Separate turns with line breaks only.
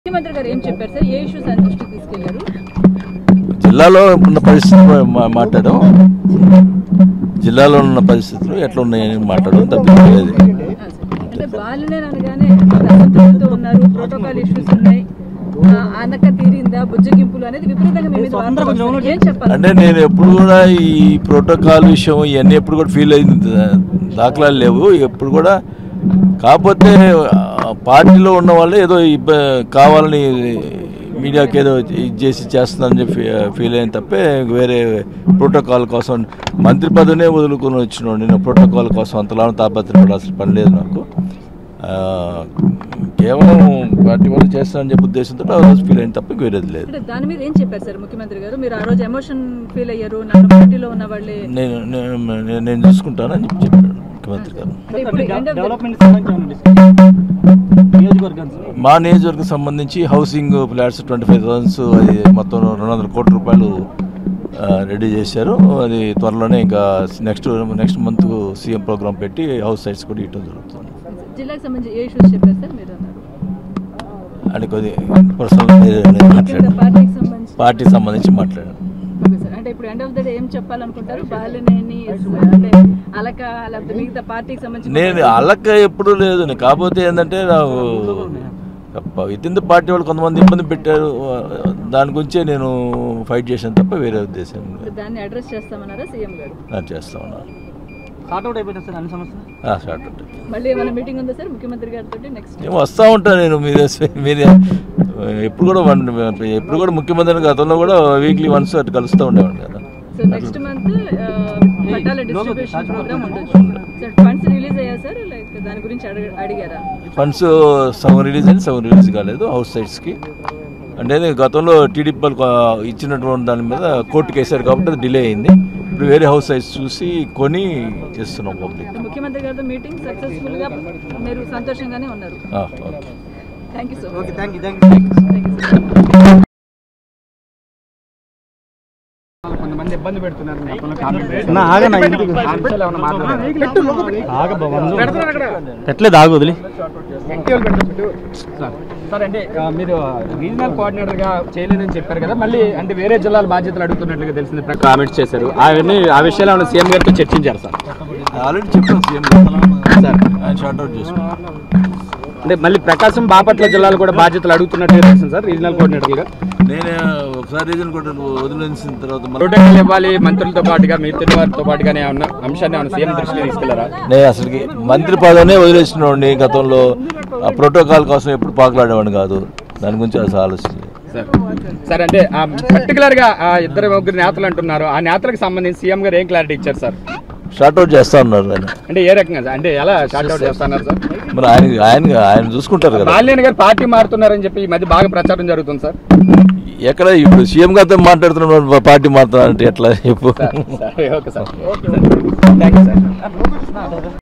ముఖ్యమంత్రి గారు ఏం చెప్పారు సార్ ఏ ఇష్యూస్ ఆయన దృష్టికి తీసుకెళ్లారు
జిల్లాలో ఉన్న పరిస్థితి మా- మాట్లాడడం జిల్లాలో ఉన్న పరిస్థితులు ఎట్లా ఉన్నాయని మాట్లాడడం తప్పించలేదు
ఆ, సార్. అంటే బాలినేని అనగానే అసంతృప్తితో ఉన్నారు ప్రోటోకాల్ ఇష్యూస్ ఉన్నాయి ఆ, ఆనక తీరిందా బుజ్జగింపులు అనేది విపరీతంగా మీ మీద వార్తలు వస్తున్నాయి. ఏం చెప్పాలి
అంటే నేను ఎప్పుడు కూడా ఈ ప్రోటోకాల్ విషయం ఇవన్నీ ఎప్పుడు కూడా ఫీల్ అయింది దా- దాఖలాలు లేవు ఎప్పుడు కూడా కాకపోతే ఆ, పార్టీలో ఉన్న వాళ్ళు ఏదో ఇబ్బ కావాలని మీడియాకి ఏదో ఇది చేసి చేస్తుందని చెప్పి ఫీల్ అయింది తప్పే వేరే ప్రోటోకాల్ కోసం మంత్రి పదవినే వదులుకొని వచ్చిన నేను ప్రోటోకాల్ కోసం అంతలా తాపత్రపడాల్సిన పని లేదు నాకు ఆ, కేవలం పార్టీ వాళ్ళు చేస్తానని చెప్పి ఉద్దేశంతో ఆ రోజు ఫీల్ అయింది తప్ప ఇంక వేరేది లేదు
అంటే దాని మీద ఏం చెప్పారు సార్ ముఖ్యమంత్రి గారు మీరు ఆ రోజు ఎమోషన్ ఫీల్ అయ్యారు నన్ను పార్టీలో ఉన్న వాళ్ళే
నేను నేను నేను- నేను చూసుకుంటానని చెప్పి చెప్పాడు ముఖ్యమంత్రి గారు
అంటే ఇప్పుడు end of the-
డెవలప్మెంట్ సంబంధించి ఏమైనా డిస్కషన్ నియోజకవర్గానికి
మా నియోజకవర్గం సంబంధించి housing flats twenty five thousands అది మొత్తం రెండు వందల కోట్ల రూపాయలు ఆ, రెడీ చేశారు అది త్వరలోనే ఇంకా next next month CM programme పెట్టి హౌస్ సైట్స్ కూడా ఇవ్వడం జరుగుతుంది
జిల్లాకు సంబంధించి ఏ ఇష్యూస్ చెప్పారు సార్ మీరు అన్నారు
అని కొద్ది పర్సనల్ మాట్లాడాను
పార్టీకి సంబంధించి
పార్టీకి సంబంధించి మాట్లాడాను
ఓకే సార్ అంటే ఇప్పుడు ఎండ్ ఆఫ్ ద డే ఏం చెప్పాలనుకుంటారు బాలినేని అంటే అలక లేకపోతే మిగతా పార్టీకి సంబంధించి
నేను అలక ఎప్పుడు లేదు నేను కాకపోతే ఏంటంటే నాకు విత్ ఇన్ ద పార్టీ వాళ్ళు కొంతమంది ఇబ్బంది పెట్టారు దాని గురించే నేను ఫైట్ చేశాను తప్ప వేరే ఉద్దేశం లేదు.
దాన్ని అడ్రస్ చేస్తామన్నారా సీఎం గారు
నేను చేస్తా ఉన్నాను
సార్ట్ అవుట్ అయిపోయింది సార్ అన్ని సమస్యలు
ఆ, షార్ట్ ఉంటుంది
మళ్ళీ ఏమైనా మీటింగ్ ఉందా సార్ ముఖ్యమంత్రి గారితో నెక్స్ట్
నేను వస్తూ ఉంటాను నేను మీరే మీరే ఎప్పుడు కూడా వన్ ఎప్పుడు కూడా ముఖ్యమంత్రి గతంలో కూడా వీక్లీ వన్స్ అటు కలుస్తూ ఉండేవాడిని కదా
సో నెక్స్ట్ మంత్ పట్టాల డిస్ట్రిబ్యూషన్ ప్రోగ్రామ్ ఉండొచ్చు సార్ ఫండ్స్ రిలీజ్ అయ్యా సార్ లైక్ దాని గురించి అడగ- అడిగారా
ఫండ్స్ సగం రిలీజ్ అయింది సగం రిలీజ్ కాలేదు హౌస్ సైట్స్కి అంటే ఇది గతంలో టీడీపీ వాళ్ళు కొ- ఇచ్చినటువంటి దాని మీద కోర్టుకి వేశారు కాబట్టి అది డిలే అయింది ఇప్పుడు వేరే హౌస్ సైట్స్ చూసి కొని చేస్తున్నాం పబ్లిక్
అంటే ముఖ్యమంత్రి గారితో మీటింగ్ సక్సెస్ఫుల్ గా మీరు సంతోషంగానే ఉన్నారు
okay
thank you so much
okay thank you thank you
thank you sir
కొంతమంది ఇబ్బంది పెడుతున్నారు గతంలో కామెంట్
నా ఆగనా ఎందుకు
ఆ విషయాలు ఏమన్నా మాట్లాడారా?
ఆగబ్బా వందు పెట్టలేదు ఆగు వదిలి
సార్ సార్ అంటే ఆ, మీరు రీజనల్ కోఆర్డినేటర్ గా చేయలేదని చెప్పారు కదా మళ్ళీ అంటే వేరే జిల్లాల బాధ్యతలు అడుగుతున్నట్లుగా తెలిసింది కామెంట్స్ చేశారు అవన్నీ ఆ విషయాలు ఏమైనా సీఎం గారితో చర్చించారు సార్
ఆల్రెడీ చెప్పాను సీఎం
సార్
ఆయన షార్ట్ అవుట్ చేసుకున్నాను
అంటే మళ్ళీ ప్రకాశం బాపట్ల జిల్లాలు కూడా బాధ్యతలు అడుగుతున్నట్టుగా తెలిసింది సార్ రీజనల్ కోఆర్డినేటర్ గా
నేను ఒకసారి రీజన్ కూడా వదిలేసిన తర్వాత మళ్ళీ
ప్రోటోకాల్ ఇవ్వాలి మంత్రులతో పాటుగా మిగతా వారితో పాటుగానే ఏమన్నా అంశాన్ని ఏమన్నా సీఎం దృష్టికి తీసుకెళ్లారా
నేను అసలుకి మంత్రి పదవినే వదిలేసినవాడిని గతంలో ఆ ప్రోటోకాల్ కోసం ఎప్పుడు పాకులాడేవాడిని కాదు దాని గురించి అసలు ఆలోచించలేదు
సార్ సార్ అంటే పర్టికులర్ గా ఆ ఇద్దరు ముగ్గురు నేతలు అంటున్నారు ఆ నేతలకు సంబంధించి సీఎం గారు ఏం క్లారిటీ ఇచ్చారు సార్
షార్ట్ అవుట్ చేస్తా ఉన్నారు ఆయన
అంటే ఏ రకంగా సార్? అంటే ఎలా షార్ట్ అవుట్ చేస్తున్నారు సార్
మరి ఆయన ఆయన ఆయన చూసుకుంటారు కదా
బాలినేని గారు పార్టీ మారుతున్నారని చెప్పి ఈ మధ్య బాగా ప్రచారం జరుగుతుంది సార్
ఎక్కడ ఇప్పుడు సీఎం గారితో మాట్లాడుతున్న పార్టీ మాట్లాడాలంటే ఎట్లా చెప్పు
సరే okay sir thank you sir